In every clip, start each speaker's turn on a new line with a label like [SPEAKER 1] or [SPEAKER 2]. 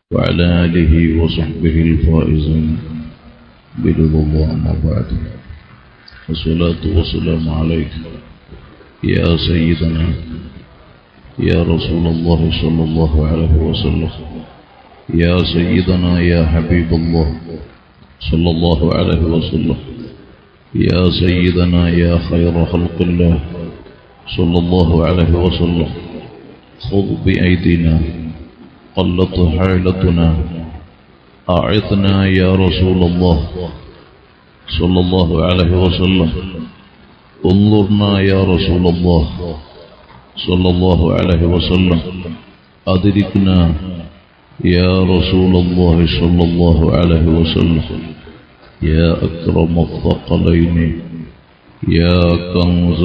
[SPEAKER 1] وعلى آله وصحبه الفائزين برضا الله أما بعد والصلاة والسلام عليك يا سيدنا يا رسول الله صلى الله عليه وسلم يا سيدنا يا حبيب الله صلى الله عليه وسلم يا سيدنا يا خير خلق الله صلى الله عليه وسلم خذ بأيدينا قلت حيلتنا أعثنا يا رسول الله صلى الله عليه وسلم انظرنا يا رسول الله صلى الله عليه وسلم أدركنا يا رسول الله صلى الله عليه وسلم يا أكرم الثقلين يا كنز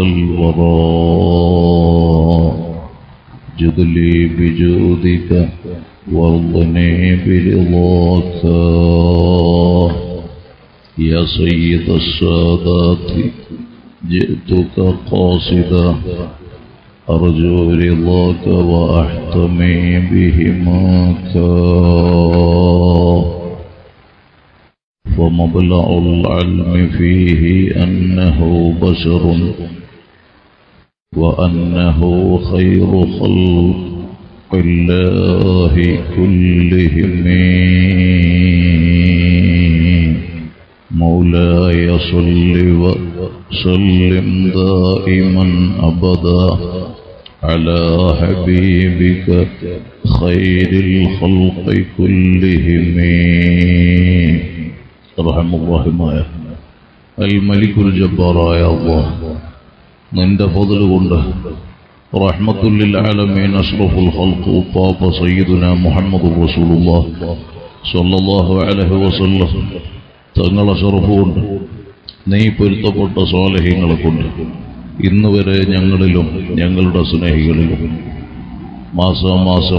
[SPEAKER 1] الوراء جد لي بجودك وارضني برضاك يا سيد السادات جئتك قاصدا أرجو رضاك وأحتمي بهماك ومبلغ العلم فيه أنه بشر وأنه خير خلق الله كلهم مولاي صل وسلم دائما أبدا على حبيبك خير الخلق كلهم رحم الرحمة الملك الجبار يا الله നിന്റെ ഫضل കൊണ്ട് റഹ്മത്തുല്ലിൽ ആലമീൻ അഷ്റഫുൽ ഖൽഖ് ഉപ്പാപ്പ സയ്യിദുന മുഹമ്മദ് റസൂലുള്ളാഹ് സ്വല്ലല്ലാഹു അലൈഹി വസല്ലം തങ്ങളെ ഷറഫ് കൊണ്ട് നീ പൊരുത്തപ്പെട്ട സ്വാലഹ്യങ്ങളെ കൊണ്ട് ഇന്ന് വരെ ഞങ്ങളിലും ഞങ്ങളുടെ സ്നേഹികളിലും മാസാമാസം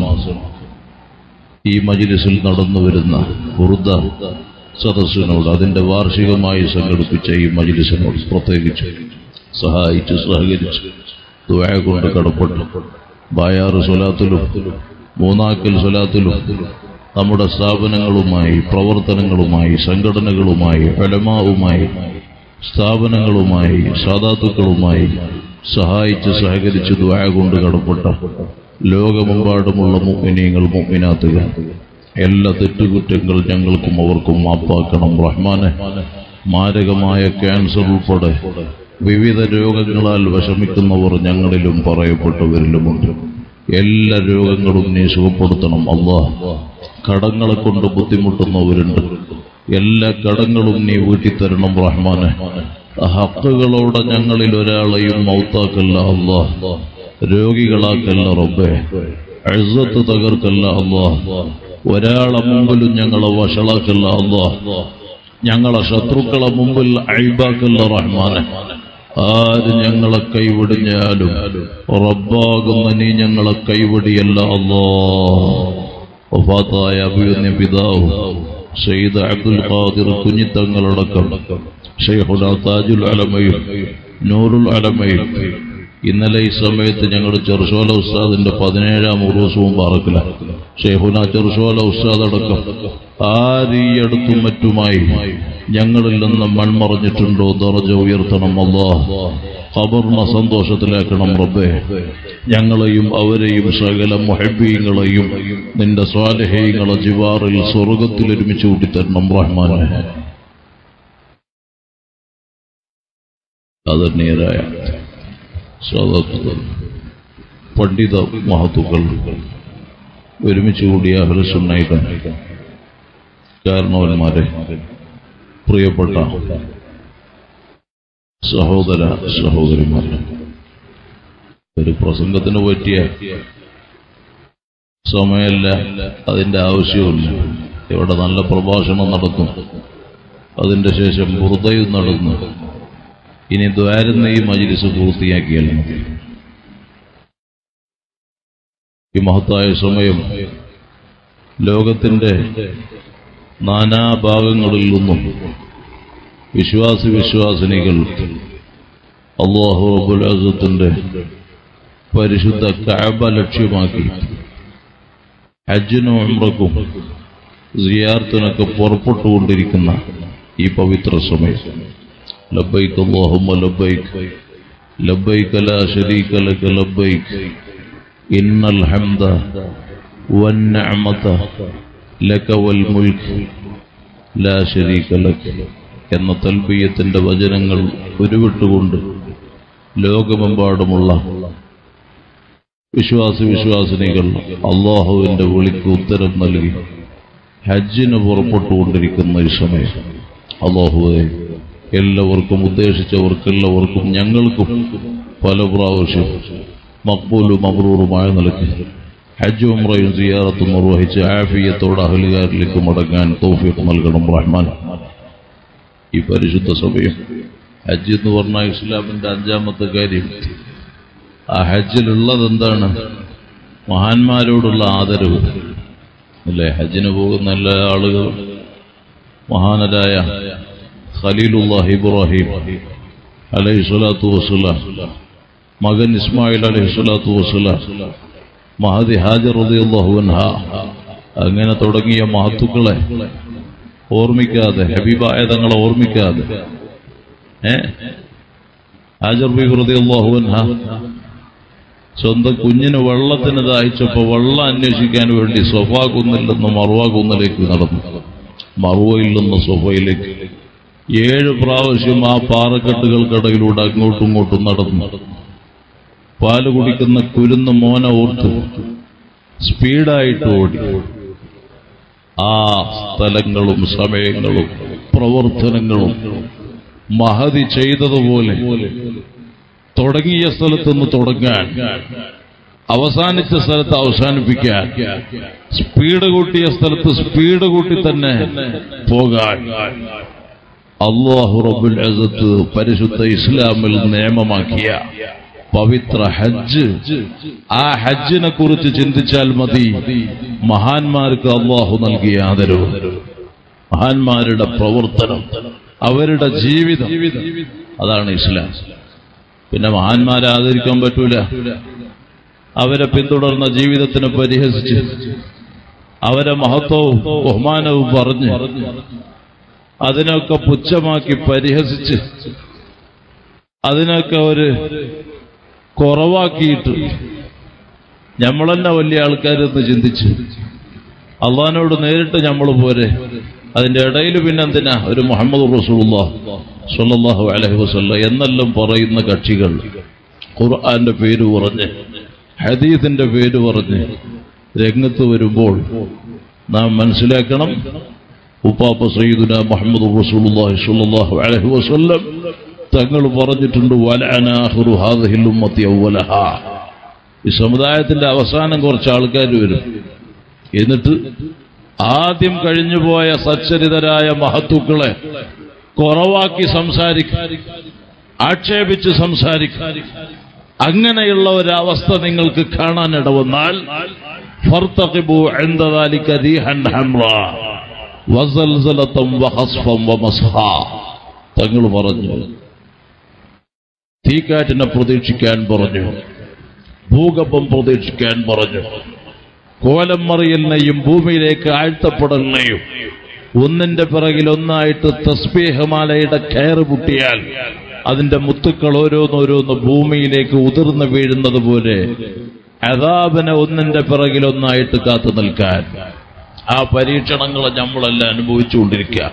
[SPEAKER 1] ഈ മജിലിസിൽ നടന്നു വരുന്ന ഉറുദ സദസ്സിനോട് അതിന്റെ വാർഷികമായി സംഘടിപ്പിച്ച ഈ മജിലിസിനോട് പ്രത്യേകിച്ച് സഹായിച്ച് സഹകരിച്ച് ദുആ കൊണ്ട് കടപ്പെട്ടു ബായാറ് സ്വലാത്തിലും മൂന്നാക്കൽ സ്വലാത്തിലും നമ്മുടെ സ്ഥാപനങ്ങളുമായി പ്രവർത്തനങ്ങളുമായി സംഘടനകളുമായി ഫലമാവുമായി സ്ഥാപനങ്ങളുമായി സാധാത്തുക്കളുമായി സഹായിച്ച് സഹകരിച്ച് ദ്വായ കൊണ്ട് കടപ്പെട്ട ലോകമെമ്പാടുമുള്ള മുഗ്മിനീങ്ങൾ മുഗ്മിനാത്തുകൾ എല്ലാ തെറ്റുകുറ്റങ്ങൾ ഞങ്ങൾക്കും അവർക്കും മാപ്പാക്കണം റഹ്മാനെ മാരകമായ ക്യാൻസർ ഉൾപ്പെടെ വിവിധ രോഗങ്ങളാൽ വിഷമിക്കുന്നവർ ഞങ്ങളിലും പറയപ്പെട്ടവരിലുമുണ്ട് എല്ലാ രോഗങ്ങളും നീ സുഖപ്പെടുത്തണം അള്ളാഹ് കടങ്ങളെ കൊണ്ട് ബുദ്ധിമുട്ടുന്നവരുണ്ട് എല്ലാ കടങ്ങളും നീ വീട്ടിത്തരണം റഹ്മാനെ ഹക്കുകളോടെ ഞങ്ങളിൽ ഒരാളെയും മൗത്താക്കല്ല അള്ളാഹ് രോഗികളാക്കല്ല റബ്ബേ അഴുസത്ത് തകർക്കല്ല അള്ളാഹ് ഒരാളെ മുമ്പിലും ഞങ്ങളെ വഷളാക്കല്ല അള്ളാഹ് ഞങ്ങളെ ശത്രുക്കളെ മുമ്പിൽ അഴിബാക്കല്ല റഹ്മാനെ ആര് ഞങ്ങളെ കൈവിടിഞ്ഞാലും റബ്ബാകുന്ന നീ ഞങ്ങളെ കൈവിടിയല്ല അല്ലോ വഫാത്തായ അഭിവന്യ പിതാവ് സയ്യിദ് അബ്ദുൽ ഖാദിർ കുഞ്ഞിത്തങ്ങളടക്കം ഷെയ്ഖുന താജുൽ അലമയും നൂറുൽ അലമയും ഇന്നലെ ഈ സമയത്ത് ഞങ്ങൾ ചെറുശോല ഉസ്താദിന്റെ പതിനേഴാം ഉറൂസവും പാറക്കില്ല ഷെയ്ഖുന ചെറുശോല ഉസ്താദ് അടക്കം ആര് ഈ അടുത്തും മറ്റുമായി ഞങ്ങളിൽ നിന്ന് മൺമറഞ്ഞിട്ടുണ്ടോ ദറജ ഉയർത്തണം അല്ലാ ഖബറിനെ സന്തോഷത്തിലാക്കണം റബ്ബേ ഞങ്ങളെയും അവരെയും സകല മുഹബീങ്ങളെയും നിന്റെ സ്വാലഹീങ്ങളെ ജിവാറിൽ സ്വർഗത്തിൽ ഒരുമിച്ച് കൂട്ടിത്തരണം റഹ്മാനെ ആദരണീയരായ സ്വാഗതത്തുകൾ പണ്ഡിത മഹത്തുക്കൾ ഒരുമിച്ച് കൂടിയ ഹൃസുണ്ണൈകൾ കാരണവന്മാരെ പ്രിയപ്പെട്ട സഹോദര സഹോദരിമാർ ഒരു പ്രസംഗത്തിന് പറ്റിയ സമയമല്ല അതിന്റെ ആവശ്യമില്ല ഇവിടെ നല്ല പ്രഭാഷണം നടന്നു അതിന്റെ ശേഷം ബുറുദയും നടന്നു ഇനി ദ്വാരുന്ന ഈ മജിലിസ് പൂർത്തിയാക്കിയാൽ മതി ഈ മഹത്തായ സമയം ലോകത്തിന്റെ നാനാഭാഗങ്ങളിൽ നിന്നും വിശ്വാസി വിശ്വാസിനികൾ അള്ളാഹു റബുൽ അസത്തിന്റെ പരിശുദ്ധ കഅബ ലക്ഷ്യമാക്കി ഹജ്ജിനും ഉംറക്കും സിയാർത്തിനൊക്കെ പുറപ്പെട്ടുകൊണ്ടിരിക്കുന്ന ഈ പവിത്ര സമയം ലബൈക്ക് അല്ലാഹുമ്മ ലബൈക്ക് ലബൈക്ക് ലാ ശരീക ലക ലബൈക്ക് ഇന്നൽ ഹംദ വന്നഅമത ലക വൽ മുൽക്ക് ലാ ശരീക ലക എന്ന തൽബീയത്തിന്റെ വചനങ്ങൾ ഉരുവിട്ടുകൊണ്ട് ലോകമെമ്പാടുമുള്ള വിശ്വാസി വിശ്വാസിനികൾ അള്ളാഹുവിന്റെ വിളിക്ക് ഉത്തരം നൽകി ഹജ്ജിന് പുറപ്പെട്ടുകൊണ്ടിരിക്കുന്ന ഈ സമയം അള്ളാഹുവെ എല്ലാവർക്കും ഉദ്ദേശിച്ചവർക്കെല്ലാവർക്കും ഞങ്ങൾക്കും പല പ്രാവശ്യം മക്ബൂലും മബ്രൂറുമായ നിലയ്ക്ക് ഹജ്ജ് ഉംറയും സിയാറത്തും നിർവഹിച്ച് ആഫിയത്തോടെ അഹലുകാരിലേക്ക് മടങ്ങാൻ തൗഫീഖ് നൽകണം റഹ്മാൻ ഈ പരിശുദ്ധ സമയം ഹജ്ജ് എന്ന് പറഞ്ഞാൽ ഇസ്ലാമിന്റെ അഞ്ചാമത്തെ കാര്യം ആ ഹജ്ജിലുള്ളത് എന്താണ് മഹാന്മാരോടുള്ള ആദരവ് അല്ലേ ഹജ്ജിന് പോകുന്ന എല്ലാ ആളുകളും മഹാനരായ ഖലീലുല്ലാഹ് ഇബ്രാഹിം അലൈഹി സ്വലാത്തു വസ്സലാം മകൻ ഇസ്മായിൽ അലൈഹി സ്വലാത്തു വസ്സലാം മഹദി ഹാജർ റളിയല്ലാഹു അൻഹ അങ്ങനെ തുടങ്ങിയ മഹത്തുക്കളെ ഓർമ്മിക്കാതെ ഹബീബായ തങ്ങളെ ഓർമ്മിക്കാതെ ഏ ഹാജർ ബീബി റളിയല്ലാഹു അൻഹ സ്വന്തം കുഞ്ഞിന് വെള്ളത്തിന് ദാഹിച്ചപ്പോ വെള്ളം അന്വേഷിക്കാൻ വേണ്ടി സൊഫാ കുന്നിൽ നിന്ന് മറുവ കുന്നിലേക്ക് നടന്നു മറുവയിൽ നിന്ന് സൊഫയിലേക്ക് ഏഴ് പ്രാവശ്യം ആ പാറക്കെട്ടുകൾക്കിടയിലൂടെ അങ്ങോട്ടും ഇങ്ങോട്ടും നടന്നു പാല് കുടിക്കുന്ന കുരുന്ന് മോന ഓർത്ത് സ്പീഡായിട്ട് ഓടി ആ സ്ഥലങ്ങളും സമയങ്ങളും പ്രവർത്തനങ്ങളും മഹതി ചെയ്തതുപോലെ തുടങ്ങിയ സ്ഥലത്തുനിന്ന് തുടങ്ങാൻ അവസാനിച്ച സ്ഥലത്ത് അവസാനിപ്പിക്കാൻ സ്പീഡ് കൂട്ടിയ സ്ഥലത്ത് സ്പീഡ് കൂട്ടി തന്നെ പോകാൻ അള്ളാഹു റബുൽ അസത്ത് പരിശുദ്ധ ഇസ്ലാമിൽ നിയമമാക്കിയ പവിത്ര ഹജ്ജ് ആ ഹജ്ജിനെ കുറിച്ച് ചിന്തിച്ചാൽ മതി മഹാന്മാർക്ക് അള്ളാഹു നൽകിയ ആദരവ് മഹാന്മാരുടെ പ്രവർത്തനം അവരുടെ ജീവിതം അതാണ് ഇസ്ലാം പിന്നെ മഹാന്മാരെ ആദരിക്കാൻ പറ്റൂല അവരെ പിന്തുടർന്ന ജീവിതത്തിനെ പരിഹസിച്ച് അവരെ മഹത്വവും ബഹുമാനവും പറഞ്ഞ് അതിനൊക്കെ പുച്ഛമാക്കി പരിഹസിച്ച് അതിനൊക്കെ ഒരു കുറവാക്കിയിട്ട് നമ്മളെന്നെ വലിയ ആൾക്കാരെന്ന് ചിന്തിച്ച് അള്ളഹാനോട് നേരിട്ട് നമ്മൾ പോരെ അതിന്റെ ഇടയിൽ പിന്നെന്തിനാ ഒരു മുഹമ്മദ് റസൂള്ള സല്ലല്ലാഹു അലൈഹി വസല്ല എന്നെല്ലാം പറയുന്ന കക്ഷികൾ ഖുർആന്റെ പേര് പറഞ്ഞ് ഹദീസിന്റെ പേര് പറഞ്ഞ് രംഗത്ത് വരുമ്പോൾ നാം മനസ്സിലാക്കണം ഉപ്പാപ്പ സയ്യിദുന മുഹമ്മദ് റസൂലുള്ളാഹി സ്വല്ലല്ലാഹു അലൈഹി വസല്ലം തങ്ങൾ പറഞ്ഞിട്ടുണ്ട് വലഅനാഖിറു ഹാദിഹിൽ ഉമ്മത്തി അവലഹാ ഈ സമുദായത്തിന്റെ അവസാനം കുറച്ച് ആൾക്കാർ വരും എന്നിട്ട് ആദ്യം കഴിഞ്ഞുപോയ സച്ചരിതരായ മഹത്തുക്കളെ കുറവാക്കി സംസാരിക്കും ആക്ഷേപിച്ച് സംസാരിക്കും അങ്ങനെയുള്ള ഒരവസ്ഥ നിങ്ങൾക്ക് കാണാനിടവന്നാൽ ഫർത്തഖിബു عند ذلك ريحا حمراء وزلزلة وخصفا ومسحا തങ്ങൾ പറഞ്ഞു തീക്കാറ്റിനെ പ്രതീക്ഷിക്കാൻ പറഞ്ഞു ഭൂകമ്പം പ്രതീക്ഷിക്കാൻ പറഞ്ഞു കോലം മറിയലിനെയും ഭൂമിയിലേക്ക് ആഴ്ത്തപ്പെടലിനെയും ഒന്നിന്റെ പിറകിൽ ഒന്നായിട്ട് തസ്ബീഹമാലയുടെ കയറ് പൊട്ടിയാൽ അതിന്റെ മുത്തുക്കൾ ഓരോന്നോരോന്ന് ഭൂമിയിലേക്ക് ഉതിർന്നു വീഴുന്നത് പോലെ അതാബിനെ ഒന്നിന്റെ പിറകിൽ ഒന്നായിട്ട് കാത്തു നിൽക്കാൻ ആ പരീക്ഷണങ്ങളെ നമ്മളെല്ലാം അനുഭവിച്ചുകൊണ്ടിരിക്കുക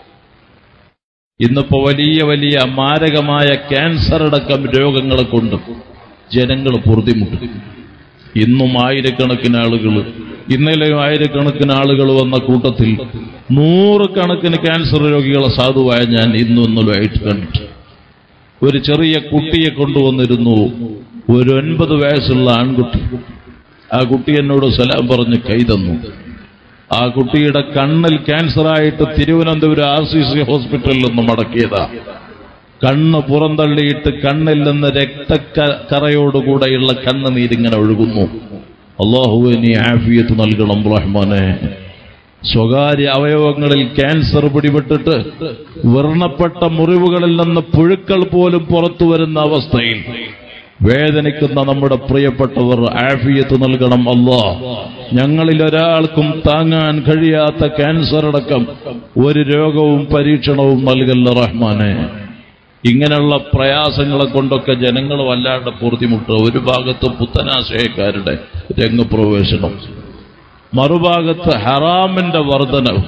[SPEAKER 1] ഇന്നിപ്പോ വലിയ വലിയ മാരകമായ ക്യാൻസർ അടക്കം രോഗങ്ങളെ കൊണ്ട് ജനങ്ങൾ പൊറുതിമുട്ടും ഇന്നും ആയിരക്കണക്കിന് ആളുകൾ ഇന്നലെയും ആയിരക്കണക്കിന് ആളുകൾ വന്ന കൂട്ടത്തിൽ നൂറുകണക്കിന് ക്യാൻസർ രോഗികളെ സാധുവായ ഞാൻ ഇന്നും ഇന്നലെയായിട്ട് കണ്ടിട്ട് ഒരു ചെറിയ കുട്ടിയെ കൊണ്ടുവന്നിരുന്നു ഒരു ഒൻപത് വയസ്സുള്ള ആൺകുട്ടി ആ കുട്ടി എന്നോട് സലാം പറഞ്ഞ് കൈ തന്നു ആ കുട്ടിയുടെ കണ്ണിൽ ക്യാൻസറായിട്ട് തിരുവനന്തപുരം ആർ സി സി ഹോസ്പിറ്റലിൽ നിന്ന് മടക്കിയതാ കണ്ണ് പുറന്തള്ളിയിട്ട് കണ്ണിൽ നിന്ന് രക്തക്കറയോടുകൂടെയുള്ള കണ്ണുനീരിങ്ങനെ ഒഴുകുന്നു അള്ളാഹുവെ നീ ആഫിയത്ത് നൽകണം റഹ്മാനെ സ്വകാര്യ അവയവങ്ങളിൽ ക്യാൻസർ പിടിപെട്ടിട്ട് വ്രണപ്പെട്ട മുറിവുകളിൽ നിന്ന് പുഴുക്കൾ പോലും പുറത്തു വരുന്ന അവസ്ഥയിൽ വേദനിക്കുന്ന നമ്മുടെ പ്രിയപ്പെട്ടവർ ആഫിയത്ത് നൽകണം അല്ലാ ഞങ്ങളിൽ ഒരാൾക്കും താങ്ങാൻ കഴിയാത്ത ക്യാൻസർ അടക്കം ഒരു രോഗവും പരീക്ഷണവും നൽകല്ല റഹ്മാനെ ഇങ്ങനെയുള്ള പ്രയാസങ്ങളെ കൊണ്ടൊക്കെ ജനങ്ങൾ വല്ലാണ്ട് പൂർത്തിമുട്ടുക ഒരു ഭാഗത്ത് പുത്തനാശയക്കാരുടെ രംഗപ്രവേശനം മറുഭാഗത്ത് ഹറാമിന്റെ വർധനവ്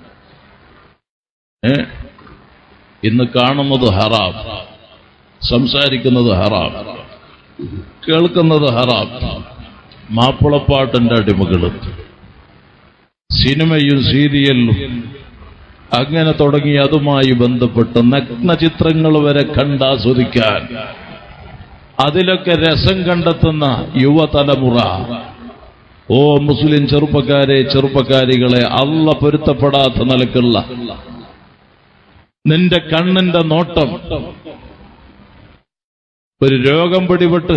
[SPEAKER 1] ഏ ഇന്ന് കാണുന്നത് ഹറാം സംസാരിക്കുന്നത് ഹറാം കേൾക്കുന്നത് ഹറാം മാപ്പിളപ്പാട്ടിന്റെ അടിമകള് സിനിമയും സീരിയലും അങ്ങനെ തുടങ്ങി അതുമായി ബന്ധപ്പെട്ട് നഗ്നചിത്രങ്ങൾ വരെ കണ്ടാസ്വദിക്കാൻ അതിലൊക്കെ രസം കണ്ടെത്തുന്ന യുവതലമുറ ഓ മുസ്ലിം ചെറുപ്പക്കാരെ ചെറുപ്പക്കാരികളെ അല്ല പൊരുത്തപ്പെടാത്ത നിലക്കുള്ള നിന്റെ കണ്ണിന്റെ നോട്ടം ഒരു രോഗം പിടിപെട്ട്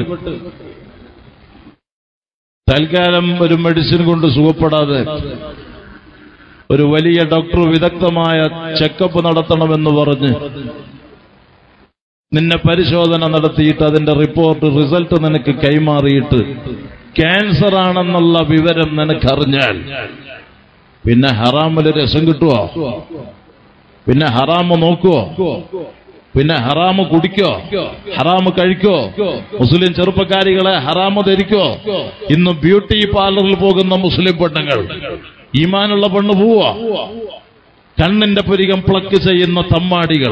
[SPEAKER 1] തൽക്കാലം ഒരു മെഡിസിൻ കൊണ്ട് സുഖപ്പെടാതെ ഒരു വലിയ ഡോക്ടർ വിദഗ്ധമായ ചെക്കപ്പ് നടത്തണമെന്ന് പറഞ്ഞ് നിന്നെ പരിശോധന നടത്തിയിട്ട് അതിന്റെ റിപ്പോർട്ട് റിസൾട്ട് നിനക്ക് കൈമാറിയിട്ട് ക്യാൻസർ ആണെന്നുള്ള വിവരം നിനക്കറിഞ്ഞാൽ പിന്നെ ഹറാമില് രസം കിട്ടുവോ പിന്നെ ഹറാമ് നോക്കുവോ പിന്നെ ഹറാമ് കുടിക്കോ ഹറാമ് കഴിക്കോ മുസ്ലിം ചെറുപ്പക്കാരികളെ ഹറാമ് ധരിക്കോ ഇന്ന് ബ്യൂട്ടി പാർലറിൽ പോകുന്ന മുസ്ലിം പെണ്ണുങ്ങൾ ഈമാനുള്ള പെണ്ണ് പോവാ കണ്ണിന്റെ പുരികം പ്ലക്ക് ചെയ്യുന്ന തമ്മാടികൾ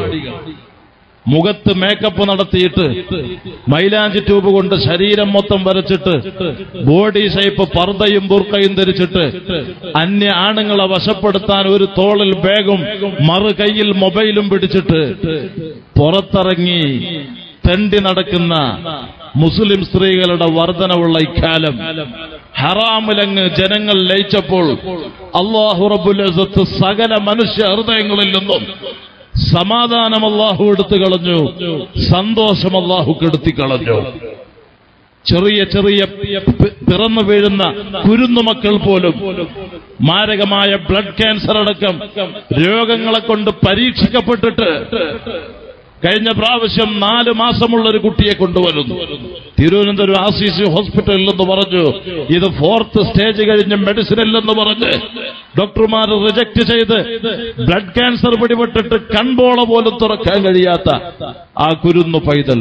[SPEAKER 1] മുഖത്ത് മേക്കപ്പ് നടത്തിയിട്ട് മൈലാഞ്ചി ട്യൂബ് കൊണ്ട് ശരീരം മൊത്തം വരച്ചിട്ട് ബോഡി ഷേപ്പ് പർദ്ദയും ബുർക്കയും ധരിച്ചിട്ട് അന്യ ആണുങ്ങളെ വശപ്പെടുത്താൻ ഒരു തോളിൽ ബാഗും മറു കൈയിൽ മൊബൈലും പിടിച്ചിട്ട് പുറത്തിറങ്ങി തെണ്ടി നടക്കുന്ന മുസ്ലിം സ്ത്രീകളുടെ വർധനവുള്ള ഇക്കാലം ഹറാമിലങ്ങ് ജനങ്ങൾ ലയിച്ചപ്പോൾ അള്ളാഹു റബുൽ അസത്ത് സകല മനുഷ്യ ഹൃദയങ്ങളിൽ നിന്നും സമാധാനം അള്ളാഹു എടുത്തു കളഞ്ഞു സന്തോഷം അള്ളാഹു കെടുത്തി കളഞ്ഞു ചെറിയ ചെറിയ പി- പിറന്നു വീഴുന്ന കുരുന്നുമക്കൾ പോലും മാരകമായ ബ്ലഡ് ക്യാൻസർ അടക്കം രോഗങ്ങളെ കൊണ്ട് പരീക്ഷിക്കപ്പെട്ടിട്ട് കഴിഞ്ഞ പ്രാവശ്യം നാല് മാസമുള്ള ഒരു കുട്ടിയെ കൊണ്ടുവരുന്നു തിരുവനന്തപുരം ആർ സി സി ഹോസ്പിറ്റലിൽ എന്ന് പറഞ്ഞു ഇത് ഫോർത്ത് സ്റ്റേജ് കഴിഞ്ഞ് മെഡിസിൻ ഇല്ലെന്ന് പറഞ്ഞ് ഡോക്ടർമാർ റിജക്ട് ചെയ്ത് ബ്ലഡ് ക്യാൻസർ പിടിപെട്ടിട്ട് കൺപോള പോലും തുറക്കാൻ കഴിയാത്ത ആ കുരുന്നു പൈതൽ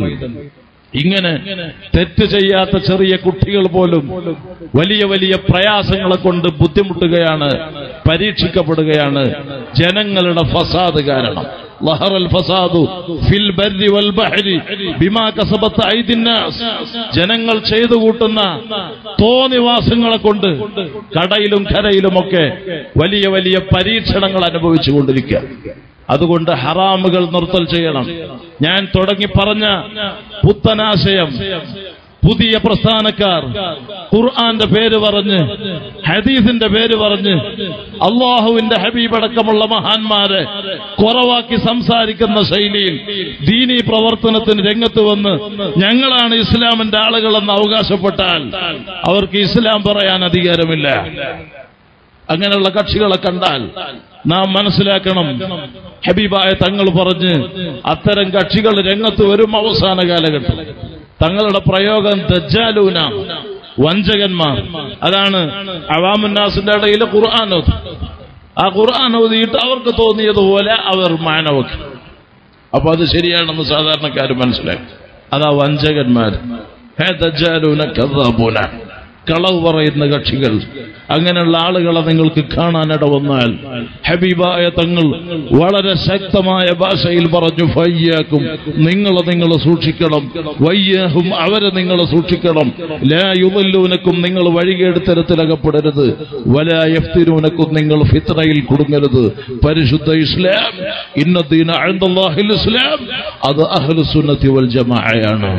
[SPEAKER 1] ഇങ്ങനെ തെറ്റ് ചെയ്യാത്ത ചെറിയ കുട്ടികൾ പോലും വലിയ വലിയ പ്രയാസങ്ങളെ കൊണ്ട് ബുദ്ധിമുട്ടുകയാണ് പരീക്ഷിക്കപ്പെടുകയാണ് ജനങ്ങളുടെ ഫസാദ് കാരണം ലഹറൽ ഫസാദു ഫിൽ ബർരി വൽ ബഹരി ബിമാ കസബത്ത് ഐദിന്നാസ് ജനങ്ങൾ ചെയ്തു കൂട്ടുന്ന തോന്നിവാസങ്ങളെ കൊണ്ട് കടയിലും കരയിലുമൊക്കെ വലിയ വലിയ പരീക്ഷണങ്ങൾ അനുഭവിച്ചുകൊണ്ടിരിക്കുക അതുകൊണ്ട് ഹറാമുകൾ നിർത്തൽ ചെയ്യണം ഞാൻ തുടങ്ങി പറഞ്ഞ പുത്തനാശയം പുതിയ പ്രസ്ഥാനക്കാർ ഖുർആന്റെ പേര് പറഞ്ഞ് ഹദീസിന്റെ പേര് പറഞ്ഞ് അള്ളാഹുവിന്റെ ഹബീബടക്കമുള്ള മഹാന്മാരെ കുറവാക്കി സംസാരിക്കുന്ന ശൈലിയിൽ ദീനീ പ്രവർത്തനത്തിന് രംഗത്ത് വന്ന് ഞങ്ങളാണ് ഇസ്ലാമിന്റെ ആളുകളെന്ന് അവകാശപ്പെട്ടാൽ അവർക്ക് ഇസ്ലാം പറയാൻ അധികാരമില്ല അങ്ങനെയുള്ള കക്ഷികളെ കണ്ടാൽ നാം മനസ്സിലാക്കണം ഹബീബായ തങ്ങൾ പറഞ്ഞ് അത്തരം കക്ഷികൾ രംഗത്ത് വരും അവസാന കാലഘട്ടം തങ്ങളുടെ പ്രയോഗം ദജ്ജാലൂന വഞ്ചകന്മാർ അതാണ് അവാമുന്നാസിന്റെ ഇടയിൽ ഖുർആൻ ഓതി ആ ഖുർആൻ ഓതിയിട്ട് അവർക്ക് തോന്നിയതുപോലെ അവർ മാനവക്ക് അപ്പൊ അത് ശരിയാണെന്ന് സാധാരണക്കാർ മനസ്സിലാക്കി അതാ വഞ്ചകന്മാർ ഹേ ദജ്ജാലൂന കദ്ദാബൂന കളവ് പറയുന്ന കക്ഷികൾ അങ്ങനെയുള്ള ആളുകളെ നിങ്ങൾക്ക് കാണാനിട വന്നാൽ ഹബീബായ തങ്ങൾ വളരെ ശക്തമായ ഭാഷയിൽ പറഞ്ഞു ഫയ്യാക്കും നിങ്ങൾ നിങ്ങൾ സൂക്ഷിക്കണം വയ്യാഹും അവരെ നിങ്ങൾ സൂക്ഷിക്കണം ലാ യുദല്ലൂനക്കും നിങ്ങൾ വഴികേടുത്തരത്തിലകപ്പെടരുത് വലാ യഫ്തിരൂനക്കും നിങ്ങൾ ഫിത്രയിൽ കുടുങ്ങരുത് പരിശുദ്ധ ഇസ്ലാം ഇന്നദീന അൻദല്ലാഹിൽ ഇസ്ലാം അത് അഹ്ലുസുന്നത്തി വൽ ജമാഅയാണ്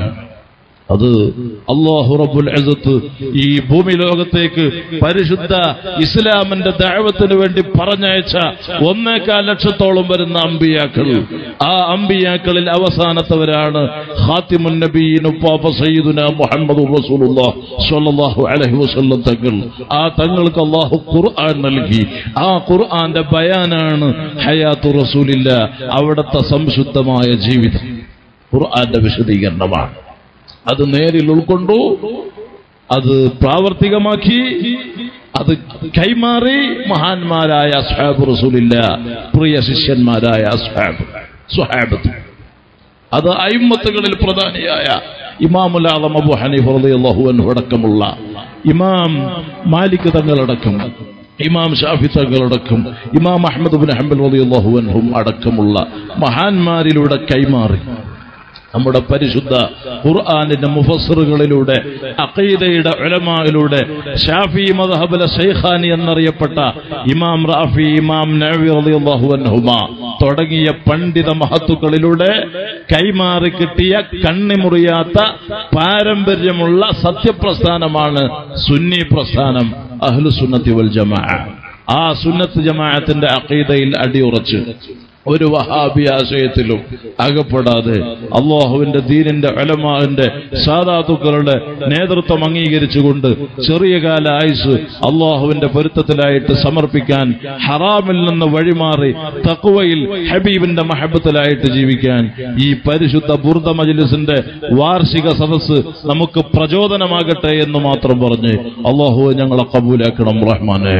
[SPEAKER 1] അത് അള്ളാഹു റബ്ബുൽ അസത്ത് ഈ ഭൂമി ലോകത്തേക്ക് പരിശുദ്ധ ഇസ്ലാമിന്റെ ദഅവത്തിന് വേണ്ടി പറഞ്ഞയച്ച ഒന്നേക്കാൽ ലക്ഷത്തോളം വരുന്ന അമ്പിയാക്കൾ ആ അമ്പിയാക്കളിൽ അവസാനത്തവരാണ് ഖാത്തിമുൻ നബീൻ ഉപ്പാപ്പ സയ്യിദുന മുഹമ്മദ് റസൂലുള്ളാഹ് സ്വല്ലല്ലാഹു അലൈഹി വസല്ലം തങ്ങൾ ആ തങ്ങൾക്ക് അള്ളാഹു ഖുർആൻ നൽകി ആ ഖുർആന്റെ ബയാനാണ് ഹയാത്തു റസൂലില്ല അവിടുത്തെ സംശുദ്ധമായ ജീവിതം ഖുർആന്റെ വിശദീകരണമാണ് അത് നേരിൽ ഉൾക്കൊണ്ടു അത് പ്രാവർത്തികമാക്കി അത് കൈമാറി മഹാന്മാരായ അസ്ഹാബ് റസൂലില്ല പ്രിയ ശിഷ്യന്മാരായ അസ്ഹാബ് സുഹാബത്ത് അത് അയിമത്തുകളിൽ പ്രധാനിയായ ഇമാമുൽ ആദം അബു ഹനീഫ് റളിയല്ലാഹു അൻഹു അടക്കമുള്ള ഇമാം മാലിക് തങ്ങളടക്കം ഇമാം ഷാഫി തങ്ങളടക്കം ഇമാം അഹമ്മദ് ബിൻ ഹംബൽ റളിയല്ലാഹു അൻഹും അടക്കമുള്ള മഹാന്മാരിലൂടെ കൈമാറി നമ്മുടെ പരിശുദ്ധ ഖുർആാനിന്റെ മുഫസറുകളിലൂടെ അഖീദയുടെ ഉലമായിലൂടെ ഷാഫി മദ്ഹബിലെ ഷെയ്ഖാനി എന്നറിയപ്പെട്ട ഇമാം റാഫി ഇമാം നവി റളിയല്ലാഹു അൻഹുമ തുടങ്ങിയ പണ്ഡിത മഹത്തുക്കളിലൂടെ കൈമാറി കിട്ടിയ കണ്ണിമുറിയാത്ത പാരമ്പര്യമുള്ള സത്യപ്രസ്ഥാനമാണ് സുന്നി പ്രസ്ഥാനം അഹ്ലു സുന്നത്തി വൽ ജമാ ആ സുന്നത്ത് ജമാഅത്തിന്റെ അഖീദയിൽ അടിയുറച്ച് ഒരു വഹാബി ആശയത്തിലും അകപ്പെടാതെ അള്ളാഹുവിന്റെ ദീനിന്റെ അലമാവിന്റെ സാധാതുക്കളുടെ നേതൃത്വം അംഗീകരിച്ചുകൊണ്ട് ചെറിയ കാല ആയുസ് അള്ളാഹുവിന്റെ പൊരുത്തത്തിലായിട്ട് സമർപ്പിക്കാൻ ഹറാമിൽ നിന്ന് വഴിമാറി തക്കുവയിൽ ഹബീബിന്റെ മഹബത്തിലായിട്ട് ജീവിക്കാൻ ഈ പരിശുദ്ധ ബുർദ മജ്ലിസിന്റെ വാർഷിക സദസ്സ് നമുക്ക് പ്രചോദനമാകട്ടെ എന്ന് മാത്രം പറഞ്ഞ് അള്ളാഹു ഞങ്ങളെ കബൂലാക്കണം റഹ്മാനെ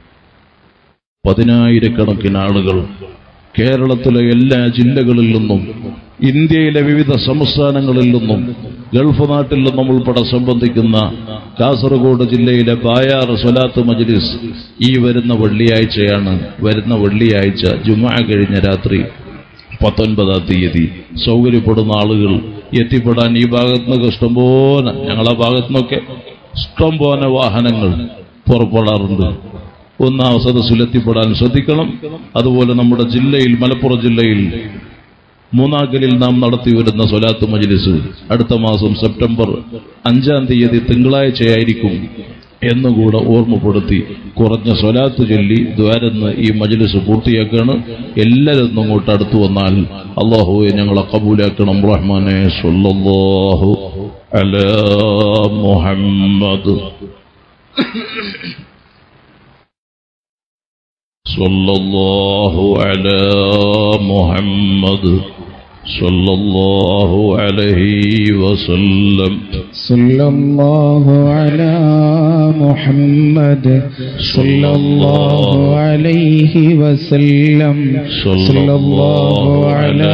[SPEAKER 1] പതിനായിരക്കണക്കിന് ആളുകൾ കേരളത്തിലെ എല്ലാ ജില്ലകളിൽ നിന്നും ഇന്ത്യയിലെ വിവിധ സംസ്ഥാനങ്ങളിൽ നിന്നും ഗൾഫ് നാട്ടിൽ നിന്നും ഉൾപ്പെടെ സംബന്ധിക്കുന്ന കാസർഗോഡ് ജില്ലയിലെ ബായാർ സ്വലാത്ത് മജ്ലിസ് ഈ വരുന്ന വെള്ളിയാഴ്ചയാണ് വരുന്ന വെള്ളിയാഴ്ച ജുമാ കഴിഞ്ഞ രാത്രി പത്തൊൻപതാം തീയതി സൗകര്യപ്പെടുന്ന ആളുകൾ എത്തിപ്പെടാൻ ഈ ഭാഗത്തുനിന്നൊക്കെ ഇഷ്ടംപോലെ ഞങ്ങളെ ഭാഗത്തുനിന്നൊക്കെ ഇഷ്ടംപോലെ വാഹനങ്ങൾ പുറപ്പെടാറുണ്ട് ഒന്ന് ആ സദസ്സിലെത്തിപ്പെടാൻ ശ്രദ്ധിക്കണം അതുപോലെ നമ്മുടെ ജില്ലയിൽ മലപ്പുറം ജില്ലയിൽ മൂന്നാക്കലിൽ നാം നടത്തി വരുന്ന സ്വലാത്ത് മജ്ലിസ് അടുത്ത മാസം സെപ്റ്റംബർ അഞ്ചാം തീയതി തിങ്കളാഴ്ചയായിരിക്കും എന്നുകൂടെ ഓർമ്മപ്പെടുത്തി കുറഞ്ഞ സ്വലാത്ത് ചൊല്ലി ദ്വാരന്ന് ഈ മജ്ലിസ് പൂർത്തിയാക്കാണ് എല്ലാവരും അങ്ങോട്ട് അടുത്തു വന്നാൽ അള്ളാഹുവെ ഞങ്ങളെ കബൂലാക്കണം റഹ്മാനെ സല്ലല്ലാഹു അലാ മുഹമ്മദ് صلى الله على محمد صلى الله عليه وسلم
[SPEAKER 2] صلى الله على محمد صلى الله عليه وسلم صلى الله على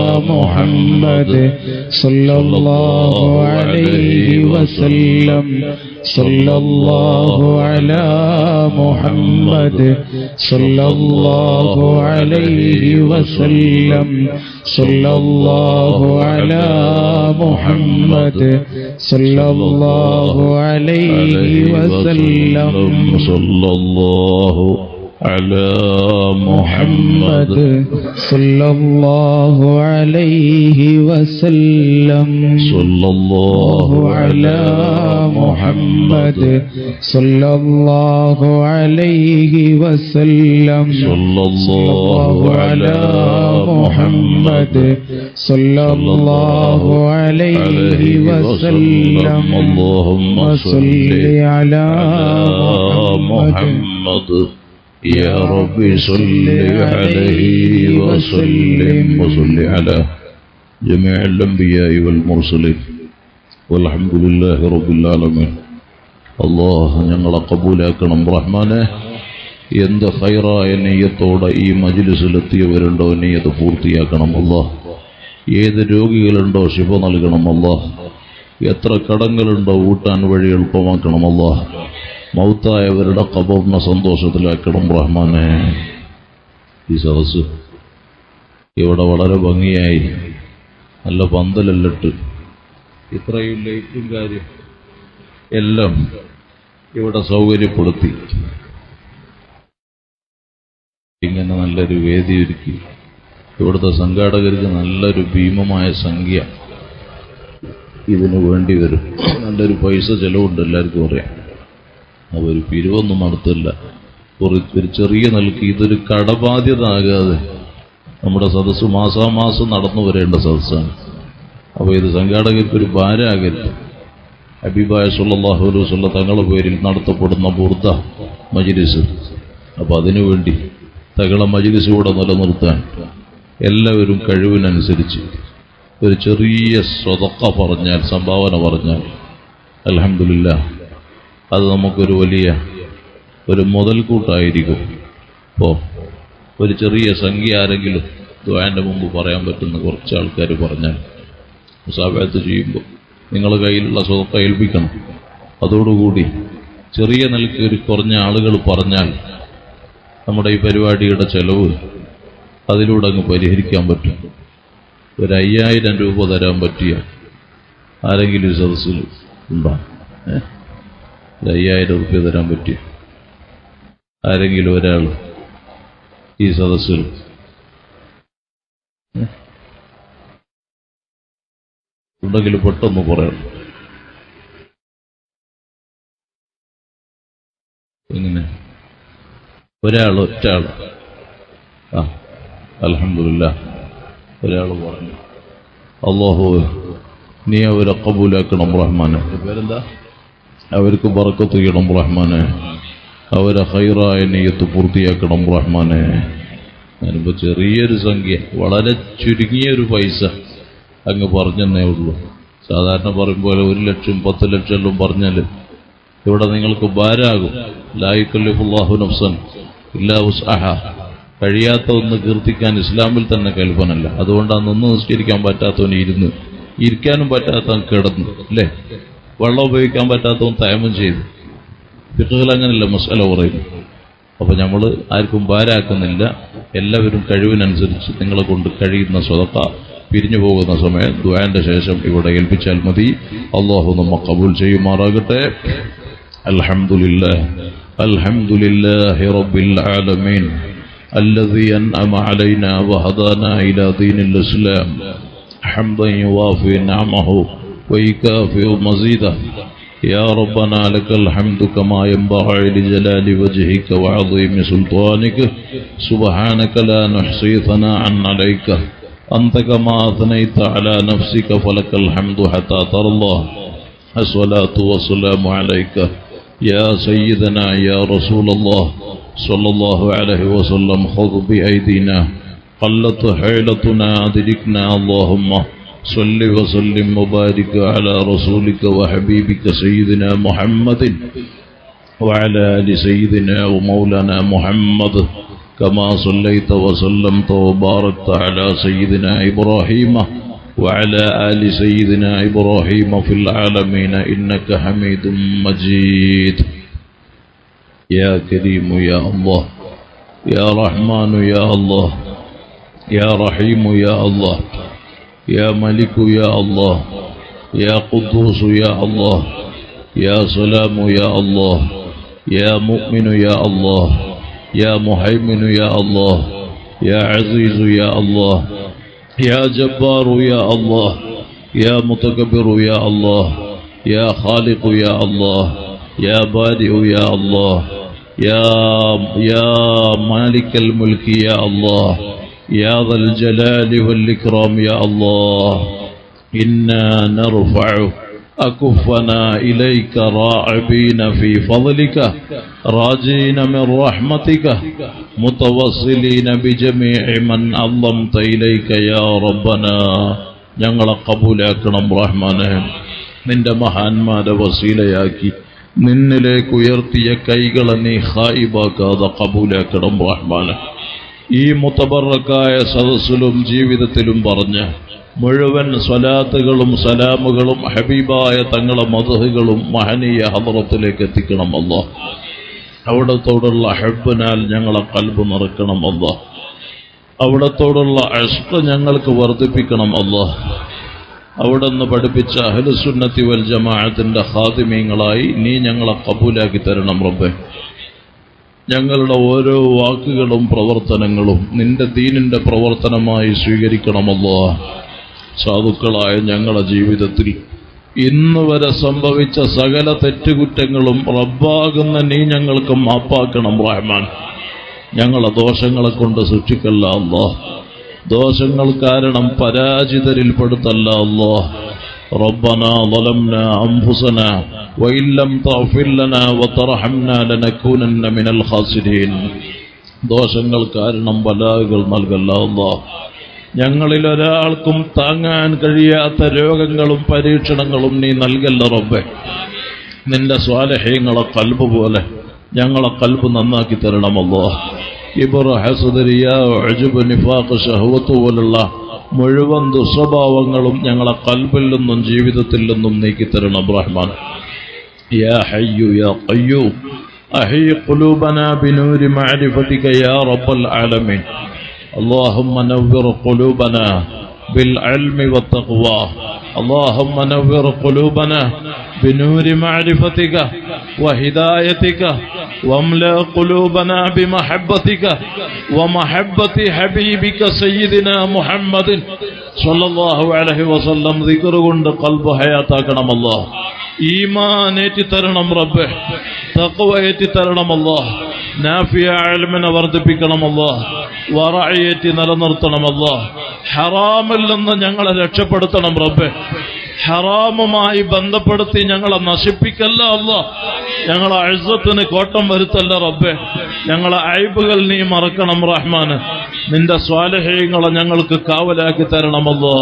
[SPEAKER 2] محمد صلى الله عليه وسلم صلى الله على محمد صلى الله عليه وسلم صلى الله على محمد صلى الله عليه وسلم
[SPEAKER 1] صلى الله على محمد
[SPEAKER 2] محمد صلى الله عليه وسلم
[SPEAKER 1] صلى الله
[SPEAKER 2] على محمد صلى الله عليه وسلم
[SPEAKER 1] صلى الله على
[SPEAKER 2] محمد صلى الله عليه وسلم
[SPEAKER 1] اللهم
[SPEAKER 2] وصل على محمد
[SPEAKER 1] محمد يا رب صل عليه وسلم وصل على جميع الأنبياء والمرسلين والحمد لله رب العالمين الله ഞങ്ങളെ കബൂലാക്കണം റഹ്മാനെ എന്ത് ഹൈറായ നെയ്യത്തോടെ ഈ മജിലിസിലെത്തിയവരുണ്ടോ നെയ്യത് പൂർത്തിയാക്കണം അല്ലാ ഏത് രോഗികളുണ്ടോ ശിവ നൽകണം അല്ലാ എത്ര കടങ്ങളുണ്ടോ ഊട്ടാൻ വഴി എളുപ്പമാക്കണം അല്ലാ മൗത്തായവരുടെ കബറിനെ സന്തോഷത്തിലാക്കണം റഹ്മാനെ ഈ സദസ് ഇവിടെ വളരെ ഭംഗിയായി നല്ല പന്തലെല്ലിട്ട് ഇത്രയും ലൈറ്റും കാര്യം എല്ലാം ഇവിടെ സൗകര്യപ്പെടുത്തി ഇങ്ങനെ നല്ലൊരു വേദി ഒരുക്കി ഇവിടുത്തെ സംഘാടകർക്ക് നല്ലൊരു ഭീമമായ സംഖ്യ ഇതിനു വേണ്ടി വരും നല്ലൊരു പൈസ ചെലവുണ്ട് എല്ലാവർക്കും അറിയാം അപ്പോൾ ഒരു പിരിവൊന്നും നടത്തില്ല ഒരു ഒരു ചെറിയ നിലക്ക് ഇതൊരു കടബാധ്യത ആകാതെ നമ്മുടെ സദസ്സ് മാസാമാസം നടന്നു വരേണ്ട സദസ്സാണ് അപ്പോൾ ഇത് സംഘാടകർക്ക് ഒരു ഭാരമാകരുത് ഹബീബായ സുല്ലാഹു അലൈഹി തങ്ങളുടെ പേരിൽ നടത്തപ്പെടുന്ന ബുർദ മജിലിസ് അപ്പോൾ അതിനുവേണ്ടി തകളെ മജിലിസ് കൂടെ നിലനിർത്താൻ എല്ലാവരും കഴിവിനനുസരിച്ച് ഒരു ചെറിയ സ്വതക്ക പറഞ്ഞാൽ സംഭാവന പറഞ്ഞാൽ അലഹമില്ല അത് നമുക്കൊരു വലിയ ഒരു മുതൽക്കൂട്ടായിരിക്കും അപ്പോൾ ഒരു ചെറിയ സംഖ്യ ആരെങ്കിലും ദ്വാൻ്റെ മുമ്പ് പറയാൻ പറ്റുന്ന കുറച്ച് ആൾക്കാർ പറഞ്ഞാൽ മുസാഫത്ത് ചെയ്യുമ്പോൾ നിങ്ങളുടെ കയ്യിലുള്ള സ്വതക്ക ഏൽപ്പിക്കണം അതോടുകൂടി ചെറിയ നിലയ്ക്ക് ഒരു കുറഞ്ഞ ആളുകൾ പറഞ്ഞാൽ നമ്മുടെ ഈ പരിപാടിയുടെ ചെലവ് അതിലൂടെ അങ്ങ് പരിഹരിക്കാൻ പറ്റും ഒരു അയ്യായിരം രൂപ തരാൻ പറ്റിയ ആരെങ്കിലും ഈ സദസ്സിൽ ഉണ്ടോ ഏ? ഒരു അയ്യായിരം റുപ്യ തരാൻ പറ്റിയ ആരെങ്കിലും ഒരാൾ ഈ സദസ്സിൽ ഏ? ഉണ്ടെങ്കിൽ പെട്ടെന്ന് പറയണം എങ്ങനെ ഒരാൾ ഒറ്റ ആൾ ആ അലഹമില്ല ഒരാൾ പറഞ്ഞു അള്ളാഹു നീ അവരെ കബൂലാക്കണം റഹ്മാനെ പേരെന്താ അവർക്ക് ബറക്കത്ത് ചെയ്യണം റഹ്മാനെ അവരെ ഹൈറായ നെയ്യത്ത് പൂർത്തിയാക്കണം റഹ്മാനെ ഞാനിപ്പോൾ ചെറിയൊരു സംഖ്യ വളരെ ചുരുങ്ങിയ ഒരു പൈസ അങ്ങ് പറഞ്ഞെന്നേ ഉള്ളൂ സാധാരണ പറയുമ്പോൾ ഒരു ലക്ഷം പത്ത് ലക്ഷം എല്ലാം പറഞ്ഞാൽ ഇവിടെ നിങ്ങൾക്ക് ഭാരാകും ലായിക്കല്ലിഫുല്ലാഹു നഫ്സൻ ഇല്ലാ ഉസ്അഹ കഴിയാത്ത ഒന്ന് കീർത്തിക്കാൻ ഇസ്ലാമിൽ തന്നെ കൽപ്പനല്ല അതുകൊണ്ടാണ് ഒന്ന് നിസ്കരിക്കാൻ പറ്റാത്തവന് ഇരുന്ന് ഇരിക്കാനും പറ്റാത്തവൻ കിടന്നു അല്ലേ വെള്ളം ഉപയോഗിക്കാൻ പറ്റാത്തവൻ തയമം ചെയ്തു ഫിഖുകൾ അങ്ങനെയല്ല മസാല പറയുന്നു അപ്പൊ നമ്മൾ ആർക്കും ഭാരാക്കുന്നില്ല എല്ലാവരും കഴിവിനനുസരിച്ച് നിങ്ങളെ കൊണ്ട് കഴിയുന്ന സ്വതക്ക പിരിഞ്ഞു പോകുന്ന സമയം ദ്വാന്റെ ശേഷം ഇവിടെ ഏൽപ്പിച്ചാൽ മതി അള്ളാഹു നമ്മ കബൂൽ ചെയ്യുമാറാകട്ടെ അൽഹംദുലില്ലാ അൽഹംദുലില്ലാഹി റബ്ബിൽ ആലമീൻ الذي أنعم علينا وهدانا إلى دين الإسلام حمدا يوافي نعمه ويكافئ مزيده يا ربنا لك الحمد كما ينبغي لجلال وجهك وعظيم سلطانك سبحانك لا نحصي ثناء عليك أنت كما أثنيت على نفسك فلك الحمد حتى ترضى الصلاة والسلام عليك يا سيدنا يا رسول الله صلى الله عليه وسلم خذ بأيدينا قلت حيلتنا أدركنا اللهم صل وسلم وبارك على رسولك وحبيبك سيدنا محمد وعلى آل سيدنا ومولانا محمد كما صليت وسلمت وباركت على سيدنا إبراهيم وعلى آل سيدنا إبراهيم في العالمين إنك حميد مجيد يا كريم يا الله يا رحمن يا الله يا رحيم يا الله يا ملك يا الله يا قدوس يا الله يا سلام يا الله يا مؤمن يا الله يا مهيمن يا الله يا عزيز يا الله يا جبار يا الله يا متكبر يا الله يا خالق يا الله يا بارئ يا الله يا يا مالك الملك يا الله يا ذا الجلال والإكرام يا الله إنا نرفع أكفنا إليك راعبين في فضلك راجين من رحمتك متوصلين بجميع من أظلمت إليك يا ربنا ഞങ്ങളെ കബൂലാക്കണം റഹ്മാനെ നിന്റെ മഹാന്മാരെ വസീലയാക്കി നിന്നിലേക്ക് ഉയർത്തിയ കൈകളെ നീ ഹായിബാക്കാതെ കബൂലാക്കണം റഹ്മാനെ ഈ മുത്തബറക്കായ സദസ്സിലും ജീവിതത്തിലും പറഞ്ഞ് മുഴുവൻ സ്വലാത്തുകളും സലാമുകളും ഹബീബായ തങ്ങളെ മതഹുകളും മഹനീയ ഹദറത്തിലേക്ക് എത്തിക്കണം അല്ലോ അവിടത്തോടുള്ള ഹെബിനാൽ ഞങ്ങളെ കൽബ് നിറക്കണം അല്ലോ അവിടത്തോടുള്ള അഷ്ക ഞങ്ങൾക്ക് വർദ്ധിപ്പിക്കണം അല്ലോ അവിടുന്ന് പഠിപ്പിച്ച അഹ്ലുസുന്നത്തി വൽ ജമാഅത്തിന്റെ ഹാദിമീങ്ങളായി നീ ഞങ്ങളെ കബൂലാക്കി തരണം റബ്ബെ ഞങ്ങളുടെ ഓരോ വാക്കുകളും പ്രവർത്തനങ്ങളും നിന്റെ ദീനിന്റെ പ്രവർത്തനമായി സ്വീകരിക്കണമല്ലോ സാധുക്കളായ ഞങ്ങളുടെ ജീവിതത്തിൽ ഇന്ന് വരെ സംഭവിച്ച സകല തെറ്റുകുറ്റങ്ങളും റബ്ബാകുന്ന നീ ഞങ്ങൾക്ക് മാപ്പാക്കണം റഹ്മാൻ ഞങ്ങളെ ദോഷങ്ങളെ കൊണ്ട് സൃഷ്ടിക്കല്ല അല്ലോ ദോഷങ്ങൾ കാരണം പരാജിതരിൽ പെടുത്തല്ല അല്ലോ ربنا ظلمنا أنفسنا وإن لم تغفر لنا وترحمنا لنكونن من الخاسرين ദോഷങ്ങൾ കാരണം ബലാകൾ നൽകല്ല അല്ലാ ഞങ്ങളിൽ ഒരാൾക്കും താങ്ങാൻ കഴിയാത്ത രോഗങ്ങളും പരീക്ഷണങ്ങളും നീ നൽകല്ല റബ്ബെ നിന്റെ സ്വാലഹ്യങ്ങളെ കൽബ് പോലെ ഞങ്ങളെ കൽബ് നന്നാക്കി തരണമല്ലോ ഇബർ ഹസദരിയ അജുബ് നിഫാഖ് ഷഹവത്ത് പോലുള്ള മുഴുവൻ ദുസ്വഭാവങ്ങളും ഞങ്ങളെ കൽബിൽ നിന്നും ജീവിതത്തിൽ നിന്നും നീക്കി തരണം റഹ്മാൻ يا حي يا قيوم أحي قلوبنا بنور معرفتك يا رب العالمين اللهم نور قلوبنا بالعلم والتقوى اللهم نور قلوبنا بنور معرفتك وهدايتك واملأ قلوبنا بمحبتك ومحبة حبيبك سيدنا محمد صلى الله عليه وسلم ذكر കൊണ്ട് قلب حياتاക്കണം الله ഈമാൻ ഏറ്റി തരണം റബ്ബെ തഖ്വ ഏറ്റി തരണം അല്ലാ നാഫിയ അൽമിനെ വർദ്ധിപ്പിക്കണം അല്ലാ വറഅയേറ്റി നിലനിർത്തണം അല്ലാ ഹറാമിൽ നിന്ന് ഞങ്ങളെ രക്ഷപ്പെടുത്തണം റബ്ബെ ഹറാമുമായി ബന്ധപ്പെടുത്തി ഞങ്ങളെ നശിപ്പിക്കല്ല അല്ല ഞങ്ങളെ അഴുസത്തിന് കോട്ടം വരുത്തല്ല റബ്ബെ ഞങ്ങളെ അയബുകൾ നീ മറക്കണം റഹ്മാന് നിന്റെ സ്വാലഹ്യങ്ങളെ ഞങ്ങൾക്ക് കാവലാക്കി തരണമല്ലോ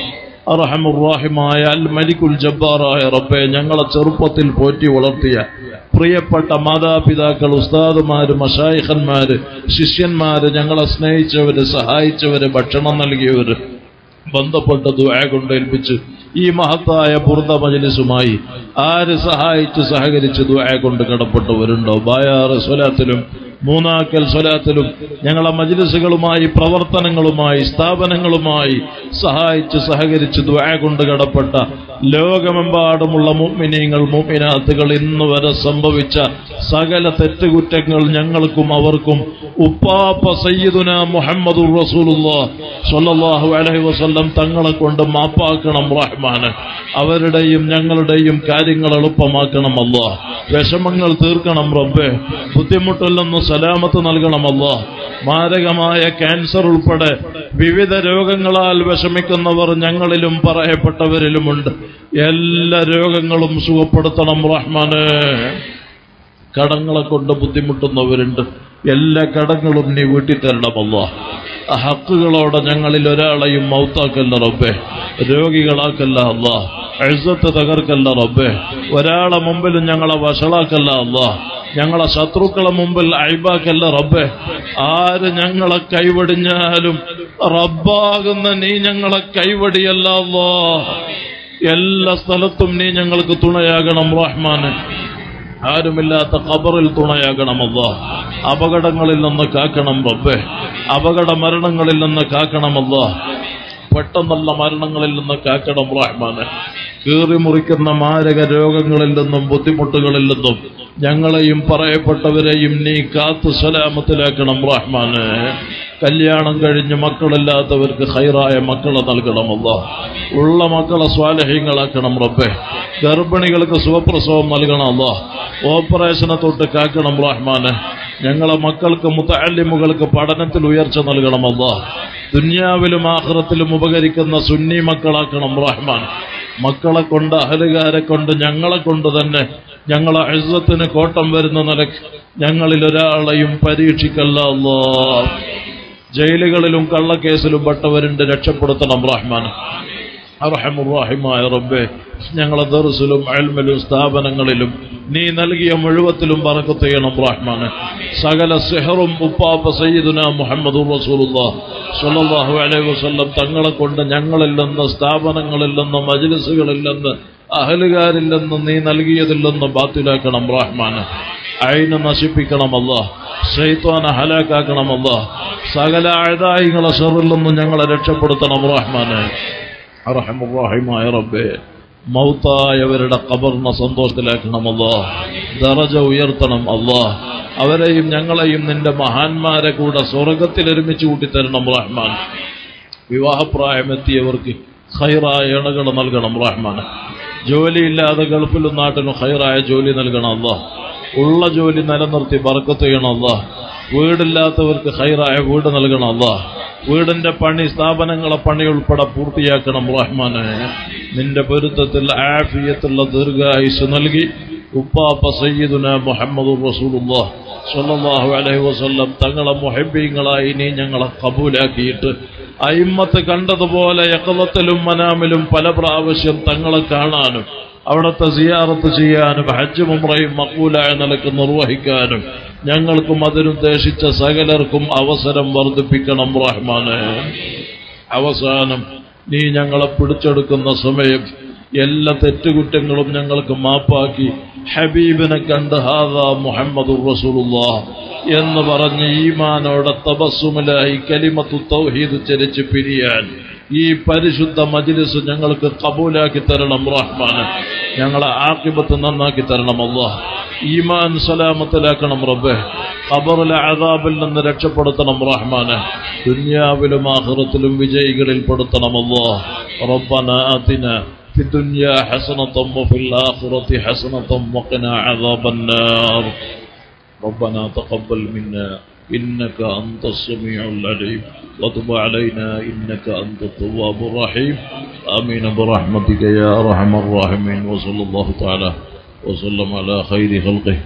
[SPEAKER 1] അറഹമുറാഹിമായ അൽ മലിക്കുൽ ജബ്ബാറായ റബ്ബെ ഞങ്ങളെ ചെറുപ്പത്തിൽ പോറ്റി വളർത്തിയ പ്രിയപ്പെട്ട മാതാപിതാക്കൾ ഉസ്താദുമാര് മഷായിഖന്മാര് ശിഷ്യന്മാര് ഞങ്ങളെ സ്നേഹിച്ചവര് സഹായിച്ചവര് ഭക്ഷണം നൽകിയവര് ബന്ധപ്പെട്ട ദുആ കൊണ്ട് ഏൽപ്പിച്ച് ഈ മഹത്തായ ബുർദ മജലിസുമായി ആര് സഹായിച്ച് സഹകരിച്ച് ദുആ കൊണ്ട് കടപ്പെട്ടവരുണ്ടോ ബായാറ് സ്വലാത്തിലും മൂന്നാക്കൽ സ്വലാത്തിലും ഞങ്ങളെ മജ്ലിസുകളുമായി പ്രവർത്തനങ്ങളുമായി സ്ഥാപനങ്ങളുമായി സഹായിച്ച് സഹകരിച്ച് ദ്വാ കൊണ്ട് കടപ്പെട്ട ലോകമെമ്പാടുമുള്ള മുഅ്മിനീങ്ങൾ മുഅ്മിനാത്തുകൾ ഇന്ന് വരെ സംഭവിച്ച സകല തെറ്റുകുറ്റങ്ങൾ ഞങ്ങൾക്കും അവർക്കും ഉപ്പാപ്പ സയ്യിദുന മുഹമ്മദുർ റസൂലുള്ളാഹ് സ്വല്ലല്ലാഹു അലൈഹി വസല്ലം തങ്ങളെ കൊണ്ട് മാപ്പാക്കണം റഹ്മാന് അവരുടെയും ഞങ്ങളുടെയും കാര്യങ്ങൾ എളുപ്പമാക്കണം അല്ലാ വിഷമങ്ങൾ തീർക്കണം റബ്ബേ ബുദ്ധിമുട്ടില്ലെന്ന് സലാമത്ത് നൽകണമല്ലോ മാരകമായ ക്യാൻസർ ഉൾപ്പെടെ വിവിധ രോഗങ്ങളാൽ വിഷമിക്കുന്നവർ ഞങ്ങളിലും പറയപ്പെട്ടവരിലുമുണ്ട് എല്ലാ രോഗങ്ങളും സുഖപ്പെടുത്തണം റഹ്മാന് കടങ്ങളെ കൊണ്ട് ബുദ്ധിമുട്ടുന്നവരുണ്ട് എല്ലാ കടങ്ങളും നീ വീട്ടി തരണമല്ലോ ആ ഹക്കുകളോടെ ഞങ്ങളിൽ ഒരാളെയും മൗത്താക്കല്ല റബ്ബേ രോഗികളാക്കല്ല അല്ലാ എഴുത്ത് തകർക്കല്ല റബ്ബേ ഒരാളെ മുമ്പിലും ഞങ്ങളെ വഷളാക്കല്ല അല്ലാ ഞങ്ങളെ ശത്രുക്കളെ മുമ്പിൽ അഴിബാക്കല്ല റബ്ബേ ആര് ഞങ്ങളെ കൈവടിഞ്ഞാലും റബ്ബാകുന്ന നീ ഞങ്ങളെ കൈവടിയല്ല അല്ലാ എല്ലാ സ്ഥലത്തും നീ ഞങ്ങൾക്ക് തുണയാകണം റഹ്മാന് ആരുമില്ലാത്ത ഖബറിൽ തുണയാകണമല്ല അപകടങ്ങളിൽ നിന്ന് കാക്കണം റബ്ബേ അപകട മരണങ്ങളിൽ നിന്ന് കാക്കണമല്ല പെട്ടെന്നുള്ള മരണങ്ങളിൽ നിന്ന് കാക്കണം റഹ്മാന് കീറി മുറിക്കുന്ന മാരക രോഗങ്ങളിൽ നിന്നും ബുദ്ധിമുട്ടുകളിൽ നിന്നും ഞങ്ങളെയും പറയപ്പെട്ടവരെയും നീ കാത്തു സലാമത്തിലാക്കണം റഹ്മാന് കല്യാണം കഴിഞ്ഞ് മക്കളില്ലാത്തവർക്ക് ഹൈറായ മക്കളെ നൽകണമല്ല ഉള്ള മക്കളെ സ്വാലഹ്യങ്ങളാക്കണം റബ്ബെ ഗർഭിണികൾക്ക് സുഖപ്രസവം നൽകണമല്ല ഓപ്പറേഷനെ തൊട്ട് കാക്കണം റഹ്മാന് ഞങ്ങളെ മക്കൾക്ക് മുത്തല്ലിമുകൾക്ക് പഠനത്തിൽ ഉയർച്ച നൽകണമല്ല ദുന്യാവിലും ആഹ്റത്തിലും ഉപകരിക്കുന്ന സുന്നി മക്കളാക്കണം റഹ്മാൻ മക്കളെ കൊണ്ട് അഹലുകാരെ കൊണ്ട് ഞങ്ങളെ കൊണ്ട് തന്നെ ഞങ്ങളെ അഴുസത്തിന് കോട്ടം വരുന്ന നിലക്ക് ഞങ്ങളിൽ ഒരാളെയും പരീക്ഷിക്കല്ല അല്ലാ ജയിലുകളിലും കള്ളക്കേസിലും പെട്ടവരുണ്ട് രക്ഷപ്പെടുത്തണം റഹ്മാൻ അറഹമുറാഹിമായ റബ്ബെ ഞങ്ങളെ ദർസിലും അൽമിലും സ്ഥാപനങ്ങളിലും നീ നൽകിയ മുഴുവത്തിലും പറക്കത്ത് ചെയ്യണം റഹ്മാന് സകല സെഹറും ഉപ്പാപ്പ സയ്യിദുന മുഹമ്മദ് റസൂലുള്ളാഹ് സ്വല്ലല്ലാഹു അലൈഹി വസല്ലം തങ്ങളെ കൊണ്ട് ഞങ്ങളിൽ നിന്ന് സ്ഥാപനങ്ങളിൽ നിന്ന് മജ്ലിസുകളിൽ നിന്ന് അഹലുകാരിൽ നിന്ന് നീ നൽകിയതിൽ നിന്ന് ബാത്തിലാക്കണം റഹ്മാന് അയിന് നശിപ്പിക്കണമല്ല ശൈത്വാനെ ഹലാക്കാക്കണമല്ല സകല അഴുതായികളെ ഷെറിൽ നിന്നും ഞങ്ങളെ രക്ഷപ്പെടുത്തണം റഹ്മാന് അറഹമുറാഹിമായ റബ്ബേ മൗത്തായവരുടെ ഖബറിനെ സന്തോഷത്തിലാക്കണം അല്ലാ ദറജ ഉയർത്തണം അല്ലാ അവരെയും ഞങ്ങളെയും നിന്റെ മഹാന്മാരെ കൂടെ സ്വർഗത്തിൽ ഒരുമിച്ച് കൂട്ടിത്തരണം റഹ്മാൻ വിവാഹപ്രായമെത്തിയവർക്ക് ഹൈറായ ഇണകൾ നൽകണം റഹ്മാൻ ജോലിയില്ലാതെ ഗൾഫിലും നാട്ടിലും ഹൈറായ ജോലി നൽകണം അല്ലാ ഉള്ള ജോലി നിലനിർത്തി ബർക്കത്ത് ചെയ്യണം അല്ലാ വീടില്ലാത്തവർക്ക് ഹൈറായ വീട് നൽകണം അല്ലാ വീടിന്റെ പണി സ്ഥാപനങ്ങളെ പണി ഉൾപ്പെടെ പൂർത്തിയാക്കണം റഹ്മാനെ നിന്റെ പൊരുത്തത്തിൽ ആഫിയത്തുള്ള ദീർഘായുസ് നൽകി ഉപ്പാപ്പ സയ്യിദുന മുഹമ്മദ് റസൂലുള്ളാഹ് സ്വല്ലല്ലാഹു അലൈഹി വസല്ലം തങ്ങളെ മുഹബ്ബീങ്ങളായി നീ ഞങ്ങളെ കബൂലാക്കിയിട്ട് അയിമ്മത്ത് കണ്ടതുപോലെ യക്കലത്തിലും മനാമിലും പല പ്രാവശ്യം തങ്ങളെ കാണാനും അവിടുത്തെ സിയാറത്ത് ചെയ്യാനും ഹജ്ജ് മുമ്രയും മക്ബൂലായ നിലക്ക് നിർവഹിക്കാനും ഞങ്ങൾക്കും അതിനുദ്ദേശിച്ച സകലർക്കും അവസരം വർദ്ധിപ്പിക്കണം റഹ്മാനെ അവസാനം നീ ഞങ്ങളെ പിടിച്ചെടുക്കുന്ന സമയം എല്ലാ തെറ്റുകുറ്റങ്ങളും ഞങ്ങൾക്ക് മാപ്പാക്കി ഹബീബിനെ കണ്ട് ഹാദാ മുഹമ്മദ് റസൂലുള്ളാ എന്ന് പറഞ്ഞ് ഈമാനോടെ തപസ്സുമിലായി കലിമത്തു തൗഹീദ് ചരിച്ച് പിരിയാൻ ഈ പരിശുദ്ധ മജ്ലിസ് ഞങ്ങൾക്ക് കബൂലാക്കി തരണം റഹ്മാന് ഞങ്ങളെ ആക്കിബത്ത് നന്നാക്കി തരണം അള്ളാഹ് ഈമാൻ സലാമത്തിലാക്കണം റബ്ബെ ഖബറിലെ അദാബിൽ നിന്ന് രക്ഷപ്പെടുത്തണം റഹ്മാന് ദുന്യാവിലും ആഖിറത്തിലും വിജയികളിൽ പെടുത്തണം അള്ളാഹ് റബ്ബന ആതിന في الدنيا حسنة وفي الآخرة حسنة وقنا عذاب النار ربنا تقبل منا إنك أنت السميع العليم وتب علينا إنك أنت التواب الرحيم آمين برحمتك يا أرحم الراحمين وصلى الله تعالى وسلم على خير خلقه